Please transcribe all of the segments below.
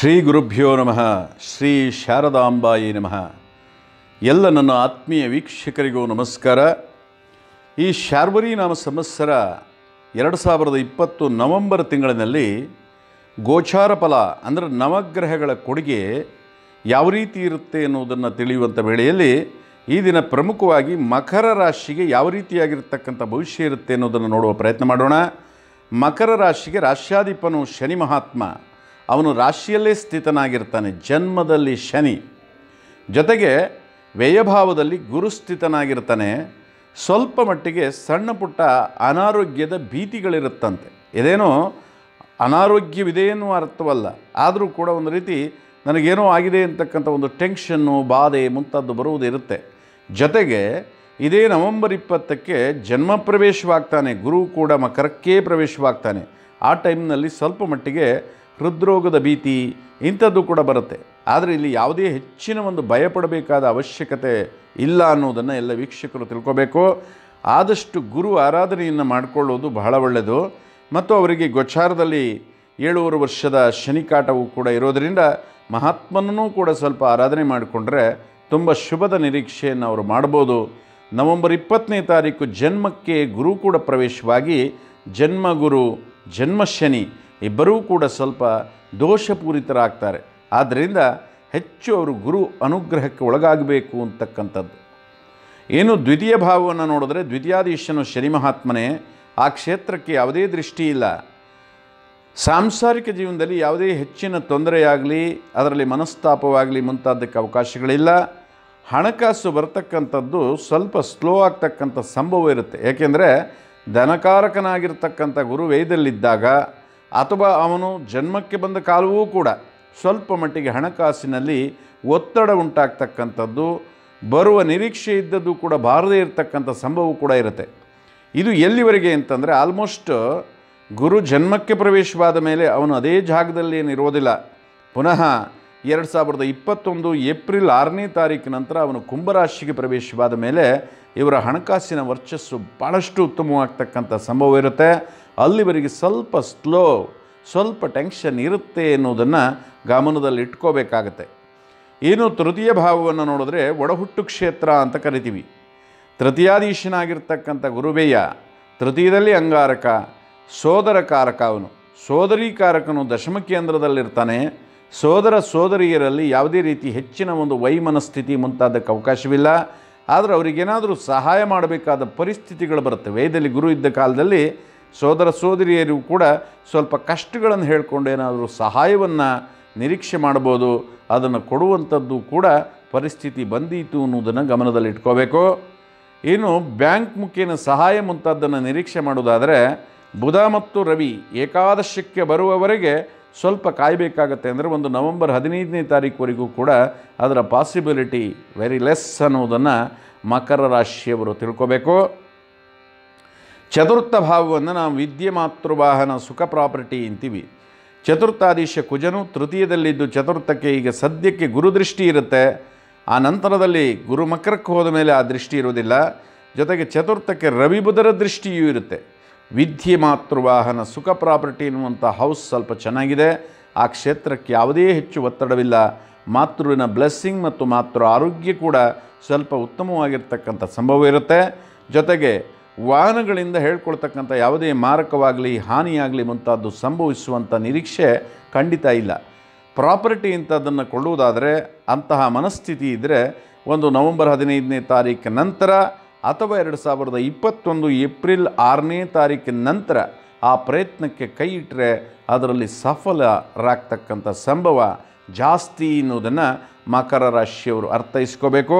ಶ್ರೀ ಗುರುಭ್ಯೋ ನಮಃ ಶ್ರೀ ಶಾರದಾಂಬಾಯಿ ನಮಃ ಎಲ್ಲ ನನ್ನ ಆತ್ಮೀಯ ವೀಕ್ಷಕರಿಗೂ ನಮಸ್ಕಾರ ಈ ಶಾರ್ವರಿ ನಾಮ ಸಂವತ್ಸರ ಎರಡು ಸಾವಿರದ ಇಪ್ಪತ್ತು ನವೆಂಬರ್ ತಿಂಗಳಿನಲ್ಲಿ ಗೋಚಾರ ಫಲ ಅಂದರೆ ನವಗ್ರಹಗಳ ಕೊಡುಗೆ ಯಾವ ರೀತಿ ಇರುತ್ತೆ ಎನ್ನುವುದನ್ನು ತಿಳಿಯುವಂಥ ವೇಳೆಯಲ್ಲಿ ಈ ದಿನ ಪ್ರಮುಖವಾಗಿ ಮಕರ ರಾಶಿಗೆ ಯಾವ ರೀತಿಯಾಗಿರ್ತಕ್ಕಂಥ ಭವಿಷ್ಯ ಇರುತ್ತೆ ಅನ್ನೋದನ್ನು ನೋಡುವ ಪ್ರಯತ್ನ ಮಾಡೋಣ ಮಕರ ರಾಶಿಗೆ ರಾಶ್ಯಾಧಿಪನು ಶನಿ ಮಹಾತ್ಮ ಅವನು ರಾಶಿಯಲ್ಲೇ ಸ್ಥಿತನಾಗಿರ್ತಾನೆ ಜನ್ಮದಲ್ಲಿ ಶನಿ ಜೊತೆಗೆ ವ್ಯಯಭಾವದಲ್ಲಿ ಗುರು ಸ್ಥಿತನಾಗಿರ್ತಾನೆ ಸ್ವಲ್ಪ ಮಟ್ಟಿಗೆ ಸಣ್ಣ ಪುಟ್ಟ ಅನಾರೋಗ್ಯದ ಭೀತಿಗಳಿರುತ್ತಂತೆ ಇದೇನೋ ಅನಾರೋಗ್ಯವಿದೆ ಎನ್ನುವ ಅರ್ಥವಲ್ಲ ಆದರೂ ಕೂಡ ಒಂದು ರೀತಿ ನನಗೇನೋ ಆಗಿದೆ ಅಂತಕ್ಕಂಥ ಒಂದು ಟೆನ್ಷನ್ನು ಬಾಧೆ ಮುಂತಾದ್ದು ಬರುವುದು ಇರುತ್ತೆ ಜೊತೆಗೆ ಇದೇ ನವೆಂಬರ್ ಇಪ್ಪತ್ತಕ್ಕೆ ಜನ್ಮ ಪ್ರವೇಶವಾಗ್ತಾನೆ ಗುರು ಕೂಡ ಮಕರಕ್ಕೇ ಪ್ರವೇಶವಾಗ್ತಾನೆ ಆ ಟೈಮ್ನಲ್ಲಿ ಸ್ವಲ್ಪ ಮಟ್ಟಿಗೆ ಹೃದ್ರೋಗದ ಭೀತಿ ಇಂಥದ್ದು ಕೂಡ ಬರುತ್ತೆ ಆದರೆ ಇಲ್ಲಿ ಯಾವುದೇ ಹೆಚ್ಚಿನ ಒಂದು ಭಯಪಡಬೇಕಾದ ಅವಶ್ಯಕತೆ ಇಲ್ಲ ಅನ್ನೋದನ್ನು ಎಲ್ಲ ವೀಕ್ಷಕರು ತಿಳ್ಕೋಬೇಕು ಆದಷ್ಟು ಗುರು ಆರಾಧನೆಯನ್ನು ಮಾಡಿಕೊಳ್ಳೋದು ಬಹಳ ಒಳ್ಳೆಯದು ಮತ್ತು ಅವರಿಗೆ ಗೋಚಾರದಲ್ಲಿ ಏಳೂವರೆ ವರ್ಷದ ಶನಿಕಾಟವು ಕೂಡ ಇರೋದರಿಂದ ಮಹಾತ್ಮನೂ ಕೂಡ ಸ್ವಲ್ಪ ಆರಾಧನೆ ಮಾಡಿಕೊಂಡ್ರೆ ತುಂಬ ಶುಭದ ನಿರೀಕ್ಷೆಯನ್ನು ಅವರು ಮಾಡ್ಬೋದು ನವೆಂಬರ್ ಇಪ್ಪತ್ತನೇ ತಾರೀಕು ಜನ್ಮಕ್ಕೆ ಗುರು ಕೂಡ ಪ್ರವೇಶವಾಗಿ ಜನ್ಮಗುರು ಜನ್ಮ ಶನಿ ಇಬ್ಬರೂ ಕೂಡ ಸ್ವಲ್ಪ ದೋಷಪೂರಿತರಾಗ್ತಾರೆ ಆದ್ದರಿಂದ ಹೆಚ್ಚು ಅವರು ಗುರು ಅನುಗ್ರಹಕ್ಕೆ ಒಳಗಾಗಬೇಕು ಅಂತಕ್ಕಂಥದ್ದು ಏನು ದ್ವಿತೀಯ ಭಾವವನ್ನು ನೋಡಿದ್ರೆ ದ್ವಿತೀಯಾಧೀಶನು ಶನಿ ಮಹಾತ್ಮನೇ ಆ ಕ್ಷೇತ್ರಕ್ಕೆ ಯಾವುದೇ ದೃಷ್ಟಿ ಇಲ್ಲ ಸಾಂಸಾರಿಕ ಜೀವನದಲ್ಲಿ ಯಾವುದೇ ಹೆಚ್ಚಿನ ತೊಂದರೆಯಾಗಲಿ ಅದರಲ್ಲಿ ಮನಸ್ತಾಪವಾಗಲಿ ಮುಂತಾದಕ್ಕೆ ಅವಕಾಶಗಳಿಲ್ಲ ಹಣಕಾಸು ಬರ್ತಕ್ಕಂಥದ್ದು ಸ್ವಲ್ಪ ಸ್ಲೋ ಆಗ್ತಕ್ಕಂಥ ಸಂಭವ ಇರುತ್ತೆ ಏಕೆಂದರೆ ಧನಕಾರಕನಾಗಿರ್ತಕ್ಕಂಥ ಗುರು ವೇದಲ್ಲಿದ್ದಾಗ ಅಥವಾ ಅವನು ಜನ್ಮಕ್ಕೆ ಬಂದ ಕಾಲವೂ ಕೂಡ ಸ್ವಲ್ಪ ಮಟ್ಟಿಗೆ ಹಣಕಾಸಿನಲ್ಲಿ ಒತ್ತಡ ಉಂಟಾಗ್ತಕ್ಕಂಥದ್ದು ಬರುವ ನಿರೀಕ್ಷೆ ಇದ್ದದ್ದು ಕೂಡ ಬಾರದೇ ಇರತಕ್ಕಂಥ ಸಂಭವ ಕೂಡ ಇರುತ್ತೆ ಇದು ಎಲ್ಲಿವರೆಗೆ ಅಂತಂದರೆ ಆಲ್ಮೋಸ್ಟ್ ಗುರು ಜನ್ಮಕ್ಕೆ ಪ್ರವೇಶವಾದ ಮೇಲೆ ಅವನು ಅದೇ ಜಾಗದಲ್ಲಿ ಏನು ಇರೋದಿಲ್ಲ ಪುನಃ ಎರಡು ಸಾವಿರದ ಇಪ್ಪತ್ತೊಂದು ಏಪ್ರಿಲ್ ಆರನೇ ತಾರೀಕಿನ ನಂತರ ಅವನು ಕುಂಭರಾಶಿಗೆ ಪ್ರವೇಶವಾದ ಮೇಲೆ ಇವರ ಹಣಕಾಸಿನ ವರ್ಚಸ್ಸು ಭಾಳಷ್ಟು ಉತ್ತಮವಾಗ್ತಕ್ಕಂಥ ಸಂಭವ ಇರುತ್ತೆ ಅಲ್ಲಿವರೆಗೆ ಸ್ವಲ್ಪ ಸ್ಲೋ ಸ್ವಲ್ಪ ಟೆನ್ಷನ್ ಇರುತ್ತೆ ಎನ್ನುವುದನ್ನು ಗಮನದಲ್ಲಿ ಇಟ್ಕೋಬೇಕಾಗತ್ತೆ ಏನು ತೃತೀಯ ಭಾವವನ್ನು ನೋಡಿದ್ರೆ ಒಡಹುಟ್ಟು ಕ್ಷೇತ್ರ ಅಂತ ಕರಿತೀವಿ ತೃತೀಯಾಧೀಶನಾಗಿರ್ತಕ್ಕಂಥ ಗುರುಬೇಯ ತೃತೀಯದಲ್ಲಿ ಅಂಗಾರಕ ಸೋದರ ಕಾರಕ ಅವನು ಸೋದರಿ ಕಾರಕನು ದಶಮ ಕೇಂದ್ರದಲ್ಲಿರ್ತಾನೆ ಸೋದರ ಸೋದರಿಯರಲ್ಲಿ ಯಾವುದೇ ರೀತಿ ಹೆಚ್ಚಿನ ಒಂದು ವೈಮನಸ್ಥಿತಿ ಮುಂತಾದಕ್ಕೆ ಅವಕಾಶವಿಲ್ಲ ಆದರೆ ಅವರಿಗೇನಾದರೂ ಸಹಾಯ ಮಾಡಬೇಕಾದ ಪರಿಸ್ಥಿತಿಗಳು ಬರುತ್ತೆ ವೇದದಲ್ಲಿ ಗುರು ಇದ್ದ ಕಾಲದಲ್ಲಿ ಸೋದರ ಸೋದರಿಯರು ಕೂಡ ಸ್ವಲ್ಪ ಕಷ್ಟಗಳನ್ನು ಹೇಳಿಕೊಂಡು ಏನಾದರೂ ಸಹಾಯವನ್ನು ನಿರೀಕ್ಷೆ ಮಾಡ್ಬೋದು ಅದನ್ನು ಕೊಡುವಂಥದ್ದು ಕೂಡ ಪರಿಸ್ಥಿತಿ ಬಂದೀತು ಅನ್ನೋದನ್ನು ಗಮನದಲ್ಲಿ ಇಟ್ಕೋಬೇಕು ಇನ್ನು ಬ್ಯಾಂಕ್ ಮುಖೇನ ಸಹಾಯ ಮುಂತಾದ್ದನ್ನು ನಿರೀಕ್ಷೆ ಮಾಡೋದಾದರೆ ಬುಧ ಮತ್ತು ರವಿ ಏಕಾದಶಕ್ಕೆ ಬರುವವರೆಗೆ ಸ್ವಲ್ಪ ಕಾಯಬೇಕಾಗತ್ತೆ ಅಂದರೆ ಒಂದು ನವಂಬರ್ ಹದಿನೈದನೇ ತಾರೀಕುವರೆಗೂ ಕೂಡ ಅದರ ಪಾಸಿಬಿಲಿಟಿ ವೆರಿ ಲೆಸ್ ಅನ್ನೋದನ್ನು ಮಕರ ರಾಶಿಯವರು ತಿಳ್ಕೋಬೇಕು ಚತುರ್ಥ ಭಾವವನ್ನು ನಾವು ವಿದ್ಯೆ ಮಾತೃವಾಹನ ಸುಖ ಪ್ರಾಪರ್ಟಿ ಅಂತೀವಿ ಚತುರ್ಥಾಧೀಶ ಕುಜನು ತೃತೀಯದಲ್ಲಿದ್ದು ಚತುರ್ಥಕ್ಕೆ ಈಗ ಸದ್ಯಕ್ಕೆ ಗುರುದೃಷ್ಟಿ ಇರುತ್ತೆ ಆ ನಂತರದಲ್ಲಿ ಗುರು ಮಕರಕ್ಕೆ ಹೋದ ಮೇಲೆ ಆ ದೃಷ್ಟಿ ಇರೋದಿಲ್ಲ ಜೊತೆಗೆ ಚತುರ್ಥಕ್ಕೆ ರವಿ ಬುಧರ ದೃಷ್ಟಿಯೂ ಇರುತ್ತೆ ವಿದ್ಯೆ ಮಾತೃವಾಹನ ಸುಖ ಪ್ರಾಪರ್ಟಿ ಎನ್ನುವಂಥ ಹೌಸ್ ಸ್ವಲ್ಪ ಚೆನ್ನಾಗಿದೆ ಆ ಕ್ಷೇತ್ರಕ್ಕೆ ಯಾವುದೇ ಹೆಚ್ಚು ಒತ್ತಡವಿಲ್ಲ ಮಾತೃವಿನ ಬ್ಲೆಸ್ಸಿಂಗ್ ಮತ್ತು ಮಾತೃ ಆರೋಗ್ಯ ಕೂಡ ಸ್ವಲ್ಪ ಉತ್ತಮವಾಗಿರ್ತಕ್ಕಂಥ ಸಂಭವ ಇರುತ್ತೆ ಜೊತೆಗೆ ವಾಹನಗಳಿಂದ ಹೇಳ್ಕೊಳ್ತಕ್ಕಂಥ ಯಾವುದೇ ಮಾರಕವಾಗಲಿ ಹಾನಿಯಾಗಲಿ ಮುಂತಾದ್ದು ಸಂಭವಿಸುವಂಥ ನಿರೀಕ್ಷೆ ಖಂಡಿತ ಇಲ್ಲ ಪ್ರಾಪರ್ಟಿ ಇಂಥದ್ದನ್ನು ಕೊಳ್ಳುವುದಾದರೆ ಅಂತಹ ಮನಸ್ಥಿತಿ ಇದ್ದರೆ ಒಂದು ನವಂಬರ್ ಹದಿನೈದನೇ ತಾರೀಕು ನಂತರ ಅಥವಾ ಎರಡು ಸಾವಿರದ ಇಪ್ಪತ್ತೊಂದು ಏಪ್ರಿಲ್ ಆರನೇ ತಾರೀಕಿನ ನಂತರ ಆ ಪ್ರಯತ್ನಕ್ಕೆ ಕೈ ಇಟ್ಟರೆ ಅದರಲ್ಲಿ ಸಫಲರಾಗ್ತಕ್ಕಂಥ ಸಂಭವ ಜಾಸ್ತಿ ಎನ್ನುವುದನ್ನು ಮಕರ ರಾಶಿಯವರು ಅರ್ಥೈಸ್ಕೋಬೇಕು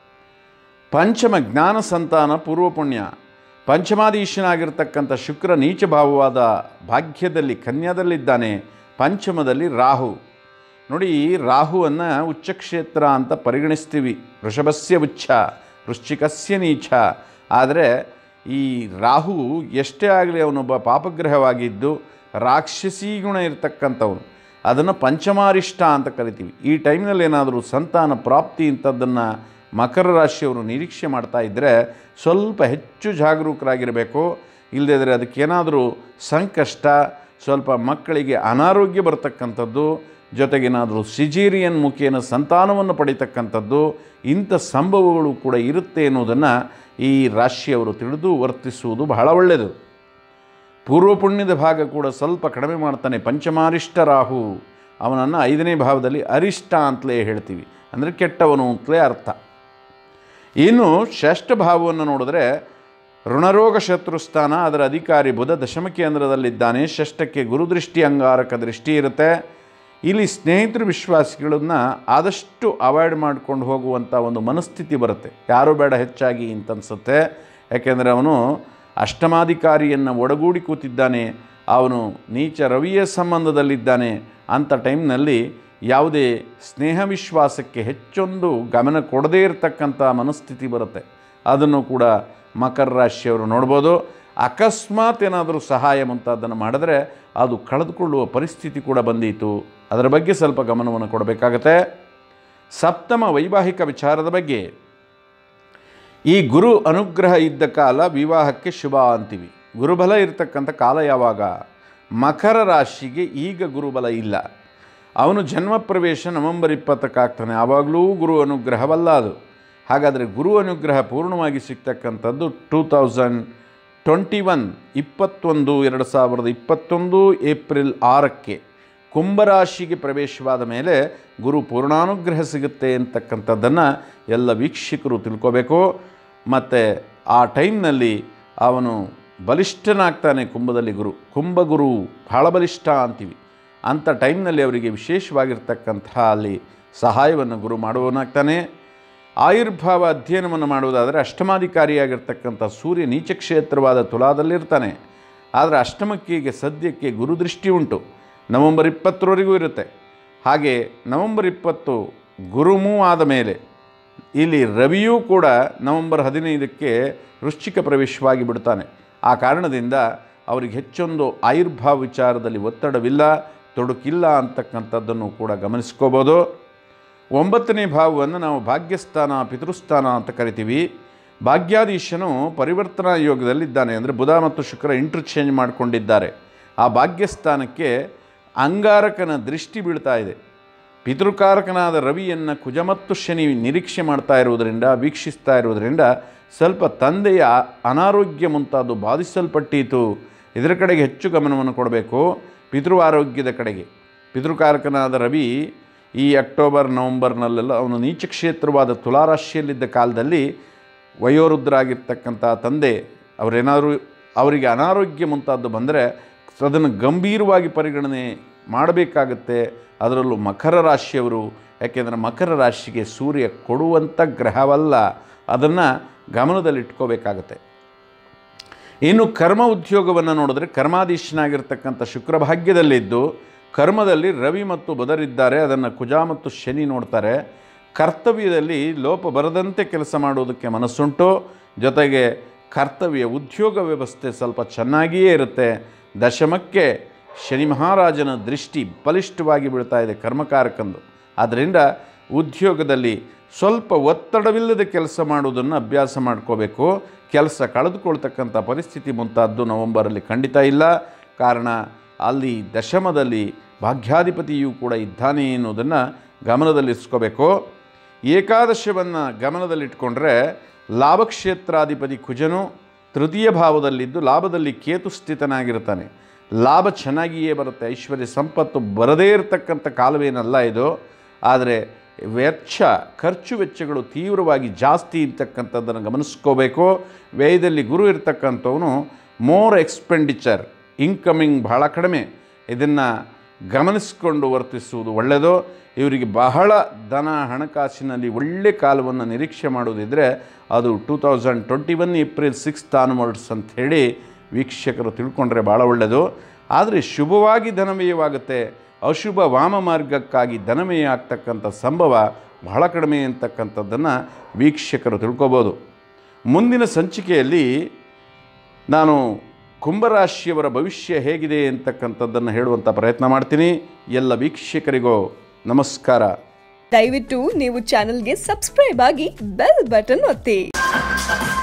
ಪಂಚಮ ಜ್ಞಾನ ಸಂತಾನ ಪೂರ್ವ ಪುಣ್ಯ ಪಂಚಮಾಧೀಶನಾಗಿರ್ತಕ್ಕಂಥ ಶುಕ್ರ ನೀಚ ಭಾವವಾದ ಭಾಗ್ಯದಲ್ಲಿ ಕನ್ಯಾದಲ್ಲಿದ್ದಾನೆ ಪಂಚಮದಲ್ಲಿ ರಾಹು ನೋಡಿ ರಾಹುವನ್ನು ಉಚ್ಚಕ್ಷೇತ್ರ ಅಂತ ಪರಿಗಣಿಸ್ತೀವಿ ವೃಷಭಸ್ಯ ಉಚ್ಚ ವೃಶ್ಚಿಕಸ್ಯ ನೀಚ ಆದರೆ ಈ ರಾಹು ಎಷ್ಟೇ ಆಗಲಿ ಅವನೊಬ್ಬ ಪಾಪಗ್ರಹವಾಗಿದ್ದು ರಾಕ್ಷಸೀ ಗುಣ ಇರ್ತಕ್ಕಂಥವನು ಅದನ್ನು ಪಂಚಮಾರಿಷ್ಟ ಅಂತ ಕರಿತೀವಿ ಈ ಟೈಮ್ನಲ್ಲಿ ಏನಾದರೂ ಸಂತಾನ ಪ್ರಾಪ್ತಿ ಇಂಥದ್ದನ್ನು ಮಕರ ರಾಶಿಯವರು ನಿರೀಕ್ಷೆ ಮಾಡ್ತಾ ಇದ್ದರೆ ಸ್ವಲ್ಪ ಹೆಚ್ಚು ಜಾಗರೂಕರಾಗಿರಬೇಕು ಇಲ್ಲದಿದ್ದರೆ ಅದಕ್ಕೇನಾದರೂ ಸಂಕಷ್ಟ ಸ್ವಲ್ಪ ಮಕ್ಕಳಿಗೆ ಅನಾರೋಗ್ಯ ಬರ್ತಕ್ಕಂಥದ್ದು ಜೊತೆಗೇನಾದರೂ ಸಿಜೀರಿಯನ್ ಮುಖೇನ ಸಂತಾನವನ್ನು ಪಡಿತಕ್ಕಂಥದ್ದು ಇಂಥ ಸಂಭವಗಳು ಕೂಡ ಇರುತ್ತೆ ಅನ್ನೋದನ್ನು ಈ ರಾಶಿಯವರು ತಿಳಿದು ವರ್ತಿಸುವುದು ಬಹಳ ಒಳ್ಳೆಯದು ಪೂರ್ವ ಪುಣ್ಯದ ಭಾಗ ಕೂಡ ಸ್ವಲ್ಪ ಕಡಿಮೆ ಮಾಡ್ತಾನೆ ಪಂಚಮಾರಿಷ್ಟ ರಾಹು ಅವನನ್ನು ಐದನೇ ಭಾವದಲ್ಲಿ ಅರಿಷ್ಟ ಅಂತಲೇ ಹೇಳ್ತೀವಿ ಅಂದರೆ ಕೆಟ್ಟವನು ಅಂತಲೇ ಅರ್ಥ ಇನ್ನು ಷಷ್ಠ ಭಾವವನ್ನು ನೋಡಿದ್ರೆ ಋಣರೋಗ ಶತ್ರುಸ್ಥಾನ ಅದರ ಅಧಿಕಾರಿ ಬುಧ ದಶಮ ಕೇಂದ್ರದಲ್ಲಿದ್ದಾನೆ ಷಷ್ಠಕ್ಕೆ ಗುರುದೃಷ್ಟಿ ಅಂಗಾರಕ ದೃಷ್ಟಿ ಇರುತ್ತೆ ಇಲ್ಲಿ ಸ್ನೇಹಿತರು ವಿಶ್ವಾಸಿಗಳನ್ನ ಆದಷ್ಟು ಅವಾಯ್ಡ್ ಮಾಡ್ಕೊಂಡು ಹೋಗುವಂಥ ಒಂದು ಮನಸ್ಥಿತಿ ಬರುತ್ತೆ ಯಾರೂ ಬೇಡ ಹೆಚ್ಚಾಗಿ ಅಂತ ಅನ್ಸುತ್ತೆ ಯಾಕೆಂದರೆ ಅವನು ಅಷ್ಟಮಾಧಿಕಾರಿಯನ್ನು ಒಡಗೂಡಿ ಕೂತಿದ್ದಾನೆ ಅವನು ನೀಚ ರವಿಯ ಸಂಬಂಧದಲ್ಲಿದ್ದಾನೆ ಅಂಥ ಟೈಮ್ನಲ್ಲಿ ಯಾವುದೇ ಸ್ನೇಹ ವಿಶ್ವಾಸಕ್ಕೆ ಹೆಚ್ಚೊಂದು ಗಮನ ಕೊಡದೇ ಇರತಕ್ಕಂಥ ಮನಸ್ಥಿತಿ ಬರುತ್ತೆ ಅದನ್ನು ಕೂಡ ಮಕರ ರಾಶಿಯವರು ನೋಡ್ಬೋದು ಅಕಸ್ಮಾತ್ ಏನಾದರೂ ಸಹಾಯ ಮುಂತಾದನ್ನು ಮಾಡಿದ್ರೆ ಅದು ಕಳೆದುಕೊಳ್ಳುವ ಪರಿಸ್ಥಿತಿ ಕೂಡ ಬಂದೀತು ಅದರ ಬಗ್ಗೆ ಸ್ವಲ್ಪ ಗಮನವನ್ನು ಕೊಡಬೇಕಾಗತ್ತೆ ಸಪ್ತಮ ವೈವಾಹಿಕ ವಿಚಾರದ ಬಗ್ಗೆ ಈ ಗುರು ಅನುಗ್ರಹ ಇದ್ದ ಕಾಲ ವಿವಾಹಕ್ಕೆ ಶುಭ ಅಂತೀವಿ ಗುರುಬಲ ಇರತಕ್ಕಂಥ ಕಾಲ ಯಾವಾಗ ಮಕರ ರಾಶಿಗೆ ಈಗ ಗುರುಬಲ ಇಲ್ಲ ಅವನು ಜನ್ಮ ಪ್ರವೇಶ ನವೆಂಬರ್ ಇಪ್ಪತ್ತಕ್ಕಾಗ್ತಾನೆ ಆವಾಗಲೂ ಗುರು ಅನುಗ್ರಹವಲ್ಲ ಅದು ಹಾಗಾದರೆ ಗುರು ಅನುಗ್ರಹ ಪೂರ್ಣವಾಗಿ ಸಿಗ್ತಕ್ಕಂಥದ್ದು ಟೂ ತೌಸಂಡ್ ಟ್ವೆಂಟಿ ಒನ್ ಇಪ್ಪತ್ತೊಂದು ಎರಡು ಸಾವಿರದ ಇಪ್ಪತ್ತೊಂದು ಏಪ್ರಿಲ್ ಆರಕ್ಕೆ ಕುಂಭರಾಶಿಗೆ ಪ್ರವೇಶವಾದ ಮೇಲೆ ಗುರು ಪೂರ್ಣಾನುಗ್ರಹ ಸಿಗುತ್ತೆ ಅಂತಕ್ಕಂಥದ್ದನ್ನು ಎಲ್ಲ ವೀಕ್ಷಕರು ತಿಳ್ಕೋಬೇಕು ಮತ್ತು ಆ ಟೈಮ್ನಲ್ಲಿ ಅವನು ಬಲಿಷ್ಠನಾಗ್ತಾನೆ ಕುಂಭದಲ್ಲಿ ಗುರು ಕುಂಭಗುರು ಬಹಳ ಬಲಿಷ್ಠ ಅಂತೀವಿ ಅಂಥ ಟೈಮ್ನಲ್ಲಿ ಅವರಿಗೆ ವಿಶೇಷವಾಗಿರ್ತಕ್ಕಂಥ ಅಲ್ಲಿ ಸಹಾಯವನ್ನು ಗುರು ಮಾಡುವವನಾಗ್ತಾನೆ ಆಯುರ್ಭಾವ ಅಧ್ಯಯನವನ್ನು ಮಾಡುವುದಾದರೆ ಅಷ್ಟಮಾಧಿಕಾರಿಯಾಗಿರ್ತಕ್ಕಂಥ ಸೂರ್ಯ ನೀಚ ಕ್ಷೇತ್ರವಾದ ತುಲಾದಲ್ಲಿರ್ತಾನೆ ಆದರೆ ಅಷ್ಟಮಕ್ಕೆ ಈಗ ಸದ್ಯಕ್ಕೆ ಗುರುದೃಷ್ಟಿ ಉಂಟು ನವಂಬರ್ ಇಪ್ಪತ್ತರವರೆಗೂ ಇರುತ್ತೆ ಹಾಗೆ ನವಂಬರ್ ಇಪ್ಪತ್ತು ಗುರುಮೂ ಆದ ಮೇಲೆ ಇಲ್ಲಿ ರವಿಯೂ ಕೂಡ ನವಂಬರ್ ಹದಿನೈದಕ್ಕೆ ವೃಶ್ಚಿಕ ಪ್ರವೇಶವಾಗಿ ಬಿಡ್ತಾನೆ ಆ ಕಾರಣದಿಂದ ಅವರಿಗೆ ಹೆಚ್ಚೊಂದು ಆಯುರ್ಭಾವ ವಿಚಾರದಲ್ಲಿ ಒತ್ತಡವಿಲ್ಲ ತೊಡಕಿಲ್ಲ ಅಂತಕ್ಕಂಥದ್ದನ್ನು ಕೂಡ ಗಮನಿಸ್ಕೋಬೋದು ಒಂಬತ್ತನೇ ಭಾವವನ್ನು ನಾವು ಭಾಗ್ಯಸ್ಥಾನ ಪಿತೃಸ್ಥಾನ ಅಂತ ಕರಿತೀವಿ ಭಾಗ್ಯಾಧೀಶನು ಪರಿವರ್ತನಾ ಯೋಗದಲ್ಲಿದ್ದಾನೆ ಅಂದರೆ ಬುಧ ಮತ್ತು ಶುಕ್ರ ಇಂಟರ್ಚೇಂಜ್ ಮಾಡಿಕೊಂಡಿದ್ದಾರೆ ಆ ಭಾಗ್ಯಸ್ಥಾನಕ್ಕೆ ಅಂಗಾರಕನ ದೃಷ್ಟಿ ಬೀಳ್ತಾ ಇದೆ ಪಿತೃಕಾರಕನಾದ ರವಿಯನ್ನು ಕುಜ ಮತ್ತು ಶನಿ ನಿರೀಕ್ಷೆ ಮಾಡ್ತಾ ಇರುವುದರಿಂದ ವೀಕ್ಷಿಸ್ತಾ ಇರುವುದರಿಂದ ಸ್ವಲ್ಪ ತಂದೆಯ ಅನಾರೋಗ್ಯ ಮುಂತಾದು ಬಾಧಿಸಲ್ಪಟ್ಟೀತು ಇದರ ಕಡೆಗೆ ಹೆಚ್ಚು ಗಮನವನ್ನು ಕೊಡಬೇಕು ಪಿತೃ ಆರೋಗ್ಯದ ಕಡೆಗೆ ಪಿತೃಕಾರಕನಾದ ರವಿ ಈ ಅಕ್ಟೋಬರ್ ನವಂಬರ್ನಲ್ಲೆಲ್ಲ ಅವನು ನೀಚ ಕ್ಷೇತ್ರವಾದ ತುಲಾರಾಶಿಯಲ್ಲಿದ್ದ ಕಾಲದಲ್ಲಿ ವಯೋವೃದ್ಧರಾಗಿರ್ತಕ್ಕಂಥ ತಂದೆ ಅವರೇನಾದರೂ ಅವರಿಗೆ ಅನಾರೋಗ್ಯ ಮುಂತಾದ್ದು ಬಂದರೆ ಅದನ್ನು ಗಂಭೀರವಾಗಿ ಪರಿಗಣನೆ ಮಾಡಬೇಕಾಗತ್ತೆ ಅದರಲ್ಲೂ ಮಕರ ರಾಶಿಯವರು ಯಾಕೆಂದರೆ ಮಕರ ರಾಶಿಗೆ ಸೂರ್ಯ ಕೊಡುವಂಥ ಗ್ರಹವಲ್ಲ ಅದನ್ನು ಗಮನದಲ್ಲಿಟ್ಕೋಬೇಕಾಗತ್ತೆ ಇನ್ನು ಕರ್ಮ ಉದ್ಯೋಗವನ್ನು ನೋಡಿದ್ರೆ ಕರ್ಮಾಧೀಶನಾಗಿರ್ತಕ್ಕಂಥ ಶುಕ್ರಭಾಗ್ಯದಲ್ಲಿದ್ದು ಕರ್ಮದಲ್ಲಿ ರವಿ ಮತ್ತು ಬುಧರಿದ್ದಾರೆ ಅದನ್ನು ಕುಜ ಮತ್ತು ಶನಿ ನೋಡ್ತಾರೆ ಕರ್ತವ್ಯದಲ್ಲಿ ಲೋಪ ಬರದಂತೆ ಕೆಲಸ ಮಾಡುವುದಕ್ಕೆ ಮನಸ್ಸುಂಟು ಜೊತೆಗೆ ಕರ್ತವ್ಯ ಉದ್ಯೋಗ ವ್ಯವಸ್ಥೆ ಸ್ವಲ್ಪ ಚೆನ್ನಾಗಿಯೇ ಇರುತ್ತೆ ದಶಮಕ್ಕೆ ಶನಿ ಮಹಾರಾಜನ ದೃಷ್ಟಿ ಬಲಿಷ್ಠವಾಗಿ ಬೀಳ್ತಾ ಇದೆ ಕರ್ಮಕಾರಕಂದು ಆದ್ದರಿಂದ ಉದ್ಯೋಗದಲ್ಲಿ ಸ್ವಲ್ಪ ಒತ್ತಡವಿಲ್ಲದೆ ಕೆಲಸ ಮಾಡುವುದನ್ನು ಅಭ್ಯಾಸ ಮಾಡ್ಕೋಬೇಕು ಕೆಲಸ ಕಳೆದುಕೊಳ್ತಕ್ಕಂಥ ಪರಿಸ್ಥಿತಿ ಮುಂತಾದ್ದು ನವಂಬರಲ್ಲಿ ಖಂಡಿತ ಇಲ್ಲ ಕಾರಣ ಅಲ್ಲಿ ದಶಮದಲ್ಲಿ ಭಾಗ್ಯಾಧಿಪತಿಯೂ ಕೂಡ ಇದ್ದಾನೆ ಎನ್ನುವುದನ್ನು ಗಮನದಲ್ಲಿರಿಸ್ಕೋಬೇಕು ಏಕಾದಶವನ್ನು ಗಮನದಲ್ಲಿಟ್ಕೊಂಡ್ರೆ ಲಾಭಕ್ಷೇತ್ರಾಧಿಪತಿ ಕುಜನು ತೃತೀಯ ಭಾವದಲ್ಲಿದ್ದು ಲಾಭದಲ್ಲಿ ಕೇತು ಸ್ಥಿತನಾಗಿರ್ತಾನೆ ಲಾಭ ಚೆನ್ನಾಗಿಯೇ ಬರುತ್ತೆ ಐಶ್ವರ್ಯ ಸಂಪತ್ತು ಬರದೇ ಇರತಕ್ಕಂಥ ಕಾಲವೇನಲ್ಲ ಇದು ಆದರೆ ವೆಚ್ಚ ಖರ್ಚು ವೆಚ್ಚಗಳು ತೀವ್ರವಾಗಿ ಜಾಸ್ತಿ ಇರ್ತಕ್ಕಂಥದ್ದನ್ನು ಗಮನಿಸ್ಕೋಬೇಕು ವ್ಯಯದಲ್ಲಿ ಗುರು ಇರ್ತಕ್ಕಂಥವನು ಮೋರ್ ಎಕ್ಸ್ಪೆಂಡಿಚರ್ ಇನ್ಕಮಿಂಗ್ ಬಹಳ ಕಡಿಮೆ ಇದನ್ನು ಗಮನಿಸಿಕೊಂಡು ವರ್ತಿಸುವುದು ಒಳ್ಳೆಯದು ಇವರಿಗೆ ಬಹಳ ಧನ ಹಣಕಾಸಿನಲ್ಲಿ ಒಳ್ಳೆ ಕಾಲವನ್ನು ನಿರೀಕ್ಷೆ ಮಾಡೋದಿದ್ದರೆ ಅದು two thousand twenty one April sixth onwards ಅಂಥೇಳಿ ವೀಕ್ಷಕರು ತಿಳ್ಕೊಂಡ್ರೆ ಭಾಳ ಒಳ್ಳೆಯದು ಆದರೆ ಶುಭವಾಗಿ ಧನವ್ಯಯವಾಗುತ್ತೆ ಅಶುಭ ವಾಮ ಮಾರ್ಗಕ್ಕಾಗಿ ಧನವ್ಯಯ ಆಗ್ತಕ್ಕಂಥ ಸಂಭವ ಬಹಳ ಕಡಿಮೆ ಅಂತಕ್ಕಂಥದ್ದನ್ನು ವೀಕ್ಷಕರು ತಿಳ್ಕೊಬೋದು ಮುಂದಿನ ಸಂಚಿಕೆಯಲ್ಲಿ ನಾನು ಕುಂಭರಾಶಿಯವರ ಭವಿಷ್ಯ ಹೇಗಿದೆ ಅಂತಕ್ಕಂಥದ್ದನ್ನು ಹೇಳುವಂಥ ಪ್ರಯತ್ನ ಮಾಡ್ತೀನಿ ಎಲ್ಲ ವೀಕ್ಷಕರಿಗೂ ನಮಸ್ಕಾರ ದಯವಿಟ್ಟು ನೀವು ಚಾನೆಲ್ಗೆ ಸಬ್ಸ್ಕ್ರೈಬ್ ಆಗಿ ಬೆಲ್ ಬಟನ್ ಒತ್ತಿ